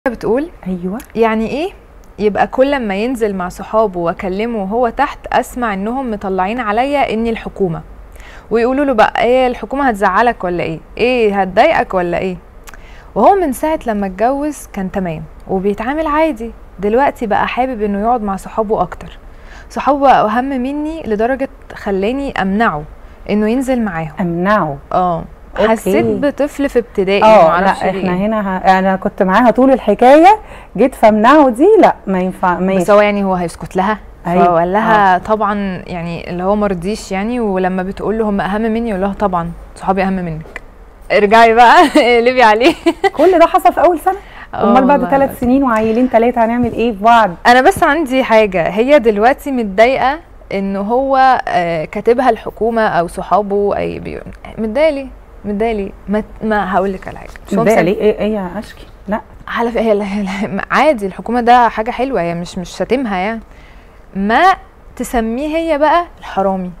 بتقول ايوه يعني ايه يبقى كل ما ينزل مع صحابه واكلمه وهو تحت اسمع انهم مطلعين عليا اني الحكومه ويقولوا له بقى ايه الحكومه هتزعلك ولا ايه ايه هتضايقك ولا ايه وهو من ساعه لما اتجوز كان تمام وبيتعامل عادي دلوقتي بقى حابب انه يقعد مع صحابه اكتر صحابه بقى اهم مني لدرجه خلاني امنعه انه ينزل معاهم امنعه اه أوكي. حسيت بطفل في ابتدائي اه معرفش لا احنا ليه. هنا ه... انا كنت معاها طول الحكايه جيت فامنعه دي لا ما ينفع ما بس ينفع هو يعني هو هيسكت لها أيوة. فقال لها طبعا يعني اللي هو مرضيش يعني ولما بتقول له هم اهم مني يقول لها طبعا صحابي اهم منك ارجعي بقى قلبي عليه كل ده حصل في اول سنه آه امال بعد والله ثلاث سنين وعيلين ثلاثه هنعمل ايه في بعض انا بس عندي حاجه هي دلوقتي متضايقه ان هو آه، كاتبها الحكومه او صحابه اي بي... متضايقه ليه متضايقه ليه ما, ما هقول لك على حاجه مش هو متضايقه مسم- ليه ايه ايه يا اشكي لا على فكره هي هي- عادي الحكومه ده حاجه حلوه هي مش مش شاتمها يعني ما تسميه هي بقى الحرامي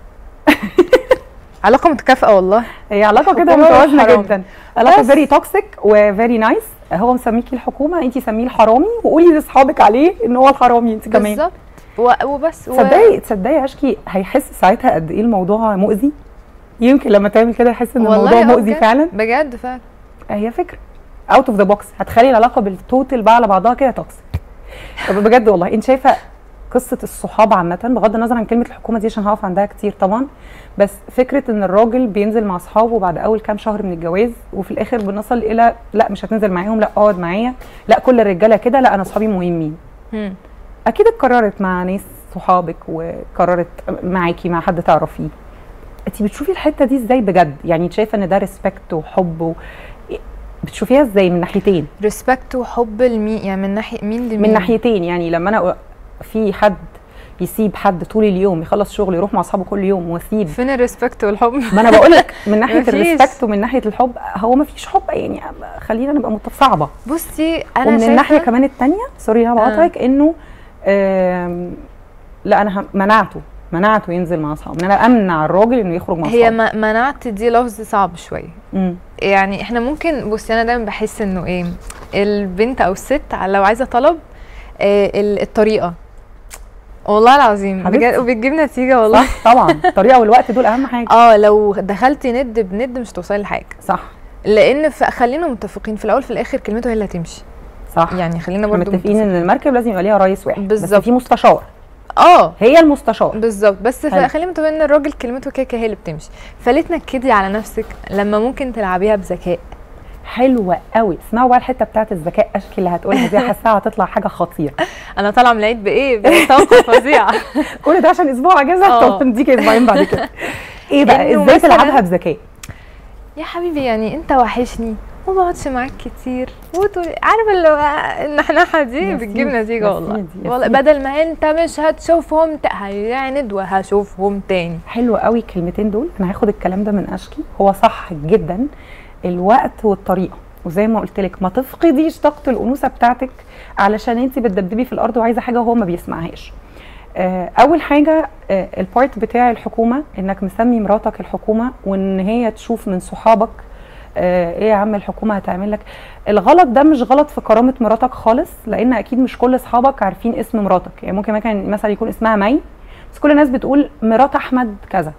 علاقه متكافئه والله هي علاقه كده حكومة متوازنه وحرام. جدا علاقه بس. فيري توكسيك وفيري نايس هو مسميكي الحكومه انت سميه الحرامي وقولي لاصحابك عليه ان هو الحرامي انت كمان بالظبط و- وبس و- تصدقي تصدقي يا اشكي هيحس ساعتها قد ايه الموضوع مؤذي يمكن لما تعمل كده يحس ان والله الموضوع آه مؤذي بجد. فعلا بجد فعلا هي فكره اوت اوف ذا بوكس هتخلي العلاقه بالتوتال بقى على بعضها كده توكسيك طب بجد والله انت شايفه قصه الصحاب عامه بغض النظر عن كلمه الحكومه دي عشان هقف عندها كتير طبعا بس فكره ان الراجل بينزل مع اصحابه بعد اول كام شهر من الجواز وفي الاخر بنصل الى لا مش هتنزل معاهم لا اقعد معايا لا كل الرجاله كده لا انا اصحابي مهمين مم. اكيد اتكررت مع ناس صحابك وقررت معاكي مع حد تعرفيه انت بتشوفي الحته دي ازاي بجد يعني انت شايفه ان ده ريسبكت وحب و... بتشوفيها ازاي من ناحيتين ريسبكت وحب لمين يعني من ناحيه مين لمين من ناحيتين يعني لما انا أ- في حد يسيب حد طول اليوم يخلص شغل يروح مع اصحابه كل يوم واسيب فين الريسبكت والحب ما انا بقول لك من ناحيه مفيش. الريسبكت ومن ناحيه الحب هو ما فيش حب يعني خلينا نبقى متف- صعبه بصي انا ومن شايفة الناحيه كمان الثانيه سوري انا آه. بقاطعك انه آم، لا انا هم- منعته منعته ينزل مع اصحابه ان انا امنع الراجل انه يخرج مع هي اصحابه ما- منعت دي لفظ صعب شويه مم. يعني احنا ممكن بصي انا دايما بحس انه ايه البنت او الست لو عايزه طلب آه، ال- الطريقه والله العظيم حبيبتي. بجد وبتجيب نتيجه والله صح طبعا الطريقه والوقت دول اهم حاجه اه لو دخلتي ند بند مش توصلي لحاجه صح لان ف- خلينا متفقين في الاول في الاخر كلمته هي اللي هتمشي صح يعني خلينا احنا برضو متفقين ان المركب لازم يبقى ليها رئيس واحد بس بالظبط. في مستشار اه هي المستشار بالظبط بس حلو. ف- خلينا متفقين ان الراجل كلمته كده كده هي اللي بتمشي فليه تنكدي على نفسك لما ممكن تلعبيها بذكاء حلوه قوي اسمعوا بقى الحته بتاعت الذكاء اشكي اللي هتقولها دي حاساها هتطلع حاجه خطيره انا طالعه من العيد بايه بطاقه فظيعه كل ده عشان اسبوع اجازه آه. طب نديك اسبوعين بعد كده ايه بقى إنه ازاي مثلاً- تلعبها بذكاء يا حبيبي يعني انت وحشني وما بقعدش معاك كتير وتقولي عارفه اللي هو النحنحه دي يا بتجيب سيدي، نتيجه يا والله سيدي، يا والله سيدي. بدل ما انت مش هتشوفهم ت- هيعند وهشوفهم تاني حلو قوي الكلمتين دول انا هاخد الكلام ده من اشكي هو صح جدا الوقت والطريقه وزي ما قلت لك ما تفقديش طاقه الانوثه بتاعتك علشان انت بتدبدبي في الارض وعايزه حاجه وهو ما بيسمعهاش آه، اول حاجه آه، البارت بتاع الحكومه انك مسمي مراتك الحكومه وان هي تشوف من صحابك آه، ايه يا عم الحكومه هتعمل لك الغلط ده مش غلط في كرامه مراتك خالص لان اكيد مش كل اصحابك عارفين اسم مراتك يعني ممكن مثلا مثلا يكون اسمها مي بس كل الناس بتقول مرات احمد كذا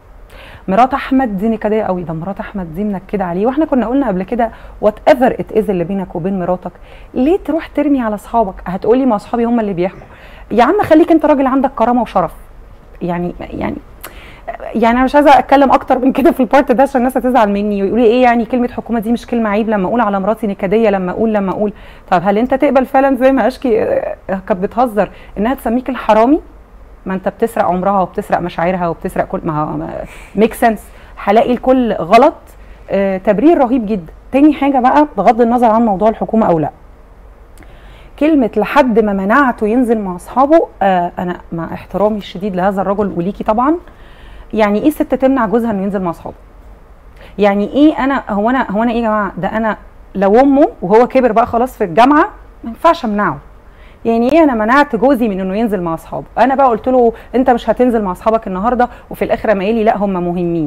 مرات احمد دي نكديه قوي ده مرات احمد دي منكده عليه واحنا كنا قلنا قبل كده وات ايفر ات از اللي بينك وبين مراتك ليه تروح ترمي على اصحابك هتقولي ما اصحابي هم اللي بيحكوا يا عم خليك انت راجل عندك كرامه وشرف يعني يعني يعني انا مش عايزه اتكلم اكتر من كده في البارت ده عشان الناس هتزعل مني ويقولوا لي ايه يعني كلمه حكومه دي مش كلمه عيب لما اقول على مراتي نكديه لما اقول لما اقول طب هل انت تقبل فعلا زي ما اشكي آه، كانت بتهزر انها تسميك الحرامي ما انت بتسرق عمرها وبتسرق مشاعرها وبتسرق كل ما ميك سنس هلاقي الكل غلط آه، تبرير رهيب جدا تاني حاجه بقى بغض النظر عن موضوع الحكومه او لا كلمة لحد ما منعته ينزل مع أصحابه آه أنا مع احترامي الشديد لهذا الرجل وليكي طبعا يعني إيه ست تمنع جوزها إنه ينزل مع أصحابه؟ يعني إيه أنا هو أنا هو أنا إيه يا جماعة؟ ده أنا لو أمه وهو كبر بقى خلاص في الجامعة ما ينفعش أمنعه يعني ايه انا منعت جوزي من انه ينزل مع اصحابه انا بقى قلت له انت مش هتنزل مع اصحابك النهارده وفي الاخر قام قايل لي لا هم مهمين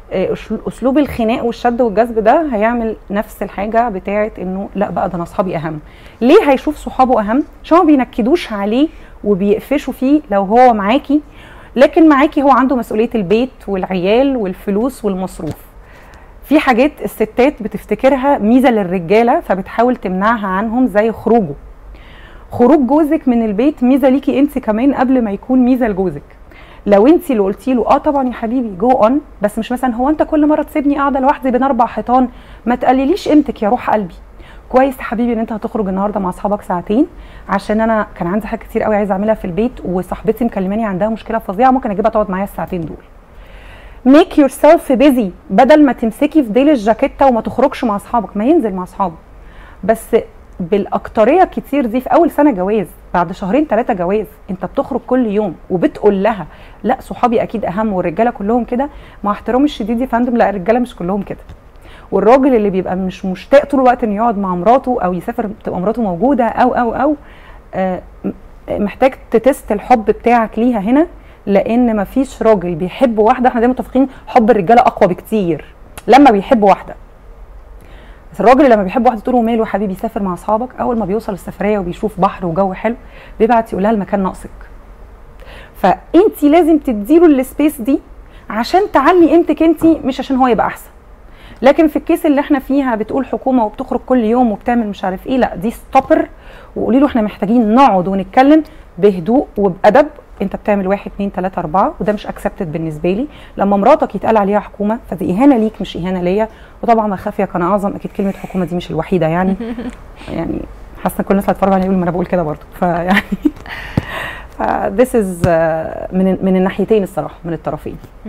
آه، أسل- اسلوب الخناق والشد والجذب ده هيعمل نفس الحاجه بتاعه انه لا بقى ده انا اصحابي اهم ليه هيشوف صحابه اهم عشان ما بينكدوش عليه وبيقفشوا فيه لو هو معاكي لكن معاكي هو عنده مسؤوليه البيت والعيال والفلوس والمصروف في حاجات الستات بتفتكرها ميزه للرجاله فبتحاول تمنعها عنهم زي خروجه خروج جوزك من البيت ميزه ليكي انت كمان قبل ما يكون ميزه لجوزك لو انت اللي قلتي له اه طبعا يا حبيبي جو اون بس مش مثلا هو انت كل مره تسيبني قاعده لوحدي بين اربع حيطان ما تقلليش قيمتك يا روح قلبي كويس يا حبيبي ان انت هتخرج النهارده مع اصحابك ساعتين عشان انا كان عندي حاجات كتير قوي عايزه اعملها في البيت وصاحبتي مكلماني عندها مشكله فظيعه ممكن اجيبها تقعد معايا الساعتين دول make yourself busy بدل ما تمسكي في ديل الجاكيته وما تخرجش مع اصحابك ما ينزل مع اصحابه بس بالاكتريه كتير دي في اول سنه جواز بعد شهرين ثلاثه جواز انت بتخرج كل يوم وبتقول لها لا صحابي اكيد اهم والرجاله كلهم كده مع احترامي الشديد يا فندم لا الرجاله مش كلهم كده والراجل اللي بيبقى مش مشتاق طول الوقت انه يقعد مع مراته او يسافر تبقى مراته موجوده او او او آه، م- محتاج تتست الحب بتاعك ليها هنا لان مفيش راجل بيحب واحده احنا دايما متفقين حب الرجاله اقوى بكتير لما بيحب واحده بس الراجل لما بيحب واحده تقول له ماله يا حبيبي سافر مع اصحابك اول ما بيوصل السفريه وبيشوف بحر وجو حلو بيبعت يقول لها المكان ناقصك فانت لازم تديله السبيس دي عشان تعلي قيمتك انت مش عشان هو يبقى احسن لكن في الكيس اللي احنا فيها بتقول حكومه وبتخرج كل يوم وبتعمل مش عارف ايه لا دي ستوبر وقولي له احنا محتاجين نقعد ونتكلم بهدوء وبادب انت بتعمل واحد اتنين تلاته اربعه وده مش اكسبتد بالنسبه لي لما مراتك يتقال عليها حكومه فدي اهانه ليك مش اهانه ليا وطبعا ما خافيه كان اعظم اكيد كلمه حكومه دي مش الوحيده يعني يعني حاسه ان كل الناس اللي هتتفرج عليها يقولوا ما انا بقول كده برضه فيعني this is من من الناحيتين الصراحه من الطرفين